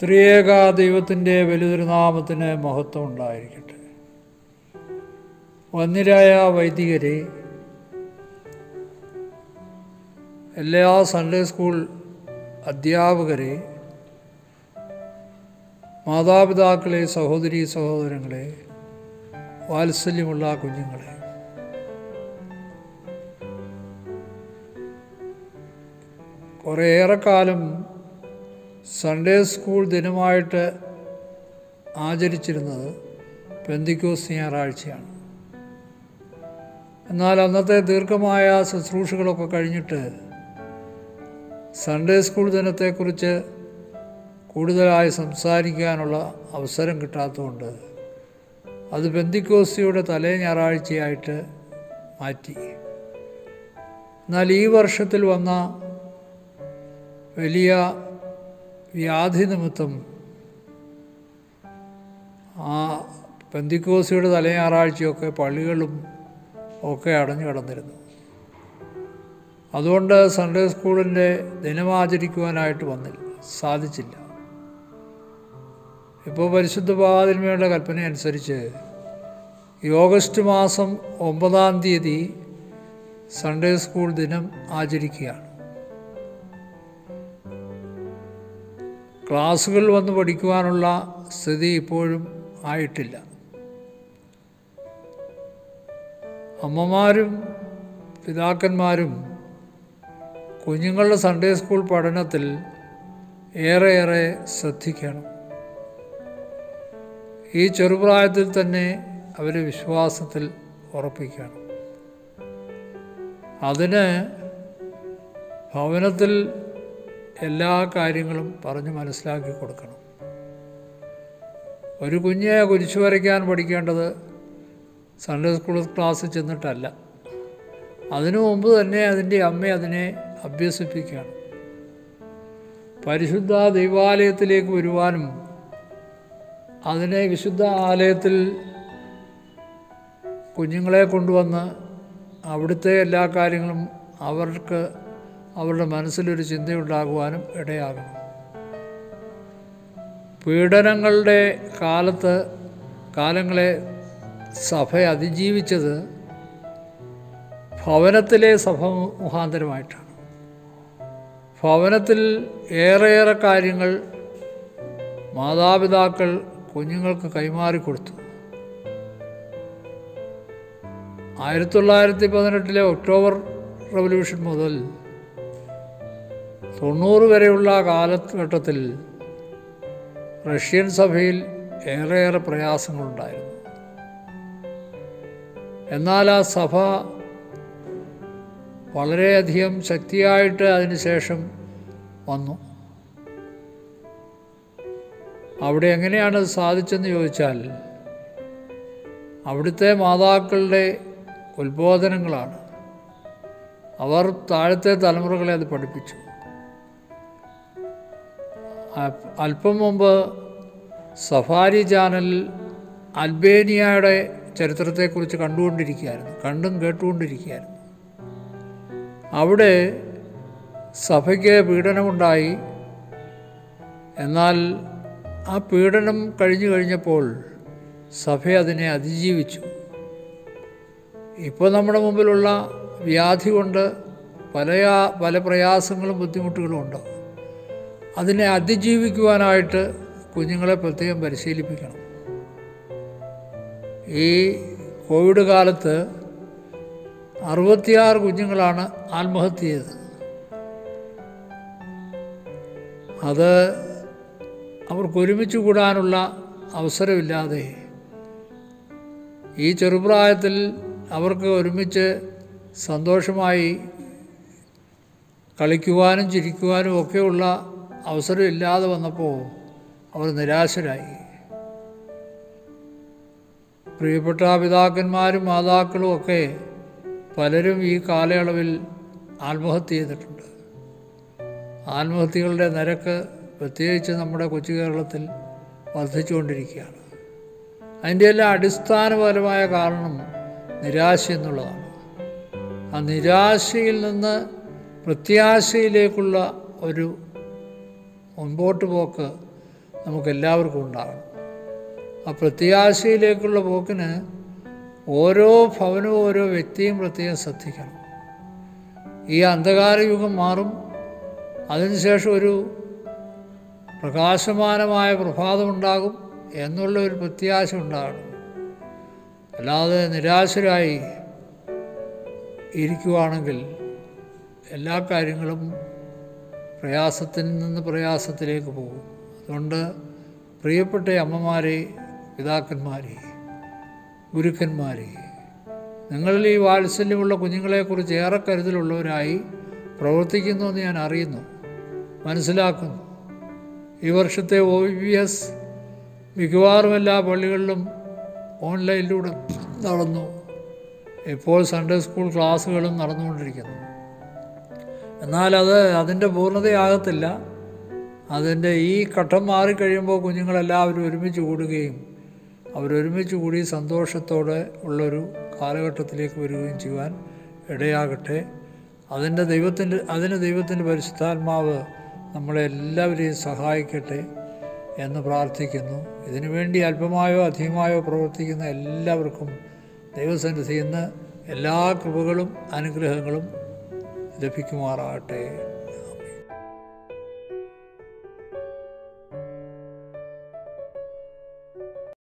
ത്രിയേക ദൈവത്തിൻ്റെ വലുതിരുനാമത്തിന് മഹത്വം ഉണ്ടായിരിക്കട്ടെ വന്നിരായ വൈദികരെ എല്ലാ സൺഡേ സ്കൂൾ അധ്യാപകരെ മാതാപിതാക്കളെ സഹോദരി സഹോദരങ്ങളെ വാത്സല്യമുള്ള കുഞ്ഞുങ്ങളെ കുറേയേറെ കാലം സൺഡേ സ്കൂൾ ദിനമായിട്ട് ആചരിച്ചിരുന്നത് പെന്തിക്കോസ് ഞായറാഴ്ചയാണ് എന്നാൽ അന്നത്തെ ദീർഘമായ ശുശ്രൂഷകളൊക്കെ കഴിഞ്ഞിട്ട് സൺഡേ സ്കൂൾ ദിനത്തെക്കുറിച്ച് കൂടുതലായി സംസാരിക്കാനുള്ള അവസരം കിട്ടാത്തതുകൊണ്ട് അത് ബന്ദിക്കോസ്തിയുടെ തലേ ഞായറാഴ്ചയായിട്ട് മാറ്റി എന്നാൽ ഈ വർഷത്തിൽ വന്ന വലിയ വ്യാധി നിമിത്തം ആ പെന്തിക്കോസിയുടെ തലേ ഞായറാഴ്ചയൊക്കെ പള്ളികളും ഒക്കെ അടഞ്ഞു കിടന്നിരുന്നു അതുകൊണ്ട് സൺഡേ സ്കൂളിൻ്റെ ദിനമാചരിക്കുവാനായിട്ട് വന്നില്ല സാധിച്ചില്ല ഇപ്പോൾ പരിശുദ്ധ പാതിന്മയുടെ കൽപ്പന അനുസരിച്ച് ഈ ഓഗസ്റ്റ് മാസം ഒമ്പതാം തീയതി സൺഡേ സ്കൂൾ ദിനം ആചരിക്കുകയാണ് ക്ലാസ്സുകൾ വന്ന് പഠിക്കുവാനുള്ള സ്ഥിതി ഇപ്പോഴും ആയിട്ടില്ല അമ്മമാരും പിതാക്കന്മാരും കുഞ്ഞുങ്ങളുടെ സൺഡേ സ്കൂൾ പഠനത്തിൽ ഏറെയേറെ ശ്രദ്ധിക്കണം ഈ ചെറുപ്രായത്തിൽ തന്നെ അവരെ വിശ്വാസത്തിൽ ഉറപ്പിക്കണം അതിന് ഭവനത്തിൽ എല്ലാ കാര്യങ്ങളും പറഞ്ഞ് മനസ്സിലാക്കി കൊടുക്കണം ഒരു കുഞ്ഞെ കുരിശു വരയ്ക്കാൻ പഠിക്കേണ്ടത് സൺഡേ സ്കൂൾ ക്ലാസ്സിൽ ചെന്നിട്ടല്ല അതിനു മുമ്പ് തന്നെ അതിൻ്റെ അമ്മ അതിനെ അഭ്യസിപ്പിക്കുകയാണ് പരിശുദ്ധ ദൈവാലയത്തിലേക്ക് വരുവാനും അതിനെ വിശുദ്ധ ആലയത്തിൽ കുഞ്ഞുങ്ങളെ കൊണ്ടുവന്ന് അവിടുത്തെ എല്ലാ കാര്യങ്ങളും അവർക്ക് അവരുടെ മനസ്സിലൊരു ചിന്തയുണ്ടാകുവാനും ഇടയാകണം പീഡനങ്ങളുടെ കാലത്ത് കാലങ്ങളെ സഭ അതിജീവിച്ചത് ഭവനത്തിലെ സഭ മുഖാന്തരമായിട്ടാണ് ഭവനത്തിൽ ഏറെയേറെ കാര്യങ്ങൾ മാതാപിതാക്കൾ കുഞ്ഞുങ്ങൾക്ക് കൈമാറി കൊടുത്തു ആയിരത്തി തൊള്ളായിരത്തി പതിനെട്ടിലെ ഒക്ടോബർ റവല്യൂഷൻ മുതൽ തൊണ്ണൂറ് വരെയുള്ള കാലഘട്ടത്തിൽ റഷ്യൻ സഭയിൽ ഏറെയേറെ പ്രയാസങ്ങളുണ്ടായിരുന്നു എന്നാൽ ആ സഭ വളരെയധികം ശക്തിയായിട്ട് അതിനുശേഷം വന്നു അവിടെ എങ്ങനെയാണ് അത് സാധിച്ചെന്ന് ചോദിച്ചാൽ അവിടുത്തെ മാതാക്കളുടെ ഉത്ബോധനങ്ങളാണ് അവർ താഴത്തെ തലമുറകളെ അത് പഠിപ്പിച്ചു അല്പം മുമ്പ് സഫാരി ചാനലിൽ അൽബേനിയയുടെ ചരിത്രത്തെക്കുറിച്ച് കണ്ടുകൊണ്ടിരിക്കുകയായിരുന്നു കണ്ടും കേട്ടുകൊണ്ടിരിക്കുകയായിരുന്നു അവിടെ സഭയ്ക്ക് പീഡനമുണ്ടായി എന്നാൽ ആ പീഡനം കഴിഞ്ഞു കഴിഞ്ഞപ്പോൾ സഭ അതിനെ അതിജീവിച്ചു ഇപ്പോൾ നമ്മുടെ മുമ്പിലുള്ള വ്യാധി കൊണ്ട് പല പല പ്രയാസങ്ങളും ബുദ്ധിമുട്ടുകളും ഉണ്ട് അതിനെ അതിജീവിക്കുവാനായിട്ട് കുഞ്ഞുങ്ങളെ പ്രത്യേകം പരിശീലിപ്പിക്കണം ഈ കോവിഡ് കാലത്ത് അറുപത്തിയാറ് കുഞ്ഞുങ്ങളാണ് ആത്മഹത്യ ചെയ്തത് അത് അവർക്ക് ഒരുമിച്ച് കൂടാനുള്ള അവസരമില്ലാതെ ഈ ചെറുപ്രായത്തിൽ അവർക്ക് ഒരുമിച്ച് സന്തോഷമായി കളിക്കുവാനും ചിരിക്കുവാനും ഒക്കെയുള്ള അവസരമില്ലാതെ വന്നപ്പോൾ അവർ നിരാശരായി പ്രിയപ്പെട്ട പിതാക്കന്മാരും മാതാക്കളും ഒക്കെ പലരും ഈ കാലയളവിൽ ആത്മഹത്യ ചെയ്തിട്ടുണ്ട് ആത്മഹത്യകളുടെ നിരക്ക് പ്രത്യേകിച്ച് നമ്മുടെ കൊച്ചു കേരളത്തിൽ വർദ്ധിച്ചുകൊണ്ടിരിക്കുകയാണ് അതിൻ്റെ എല്ലാം അടിസ്ഥാനപരമായ കാരണം നിരാശ എന്നുള്ളതാണ് ആ നിരാശയിൽ നിന്ന് പ്രത്യാശയിലേക്കുള്ള ഒരു മുൻപോട്ട് പോക്ക് നമുക്കെല്ലാവർക്കും ഉണ്ടാകണം ആ പ്രത്യാശയിലേക്കുള്ള പോക്കിന് ഓരോ ഭവനവും ഓരോ വ്യക്തിയും പ്രത്യേകം ശ്രദ്ധിക്കണം ഈ അന്ധകാര യുഗം മാറും അതിനുശേഷം ഒരു പ്രകാശമാനമായ പ്രഭാതമുണ്ടാകും എന്നുള്ള ഒരു പ്രത്യാശ ഉണ്ടാകണം അല്ലാതെ നിരാശരായി ഇരിക്കുവാണെങ്കിൽ എല്ലാ കാര്യങ്ങളും പ്രയാസത്തിൽ നിന്ന് പ്രയാസത്തിലേക്ക് പോകും അതുകൊണ്ട് പ്രിയപ്പെട്ട അമ്മമാരെ പിതാക്കന്മാരെ ഗുരുക്കന്മാരെ നിങ്ങളിൽ ഈ വാത്സല്യമുള്ള കുഞ്ഞുങ്ങളെക്കുറിച്ച് ഏറെ കരുതലുള്ളവരായി പ്രവർത്തിക്കുന്നു ഞാൻ അറിയുന്നു മനസ്സിലാക്കുന്നു ഈ വർഷത്തെ ഒ വി എസ് മിക്കവാറും എല്ലാ പള്ളികളിലും ഓൺലൈനിലൂടെ നടന്നു ഇപ്പോൾ സൺഡേ സ്കൂൾ ക്ലാസ്സുകളും നടന്നുകൊണ്ടിരിക്കുന്നു എന്നാൽ അത് അതിൻ്റെ പൂർണ്ണതയാകത്തില്ല അതിൻ്റെ ഈ ഘട്ടം മാറിക്കഴിയുമ്പോൾ കുഞ്ഞുങ്ങളെല്ലാവരും ഒരുമിച്ച് കൂടുകയും അവരൊരുമിച്ച് കൂടി സന്തോഷത്തോടെ ഉള്ളൊരു കാലഘട്ടത്തിലേക്ക് വരികയും ചെയ്യുവാൻ ഇടയാകട്ടെ അതിൻ്റെ ദൈവത്തിൻ്റെ അതിന് ദൈവത്തിൻ്റെ പരിശുദ്ധാത്മാവ് നമ്മളെ എല്ലാവരെയും സഹായിക്കട്ടെ എന്ന് പ്രാർത്ഥിക്കുന്നു ഇതിനു വേണ്ടി അല്പമായോ അധികമായോ പ്രവർത്തിക്കുന്ന എല്ലാവർക്കും ദൈവസന്നിധിയിൽ നിന്ന് എല്ലാ കൃപകളും അനുഗ്രഹങ്ങളും ലഭിക്കുമാറാകട്ടെ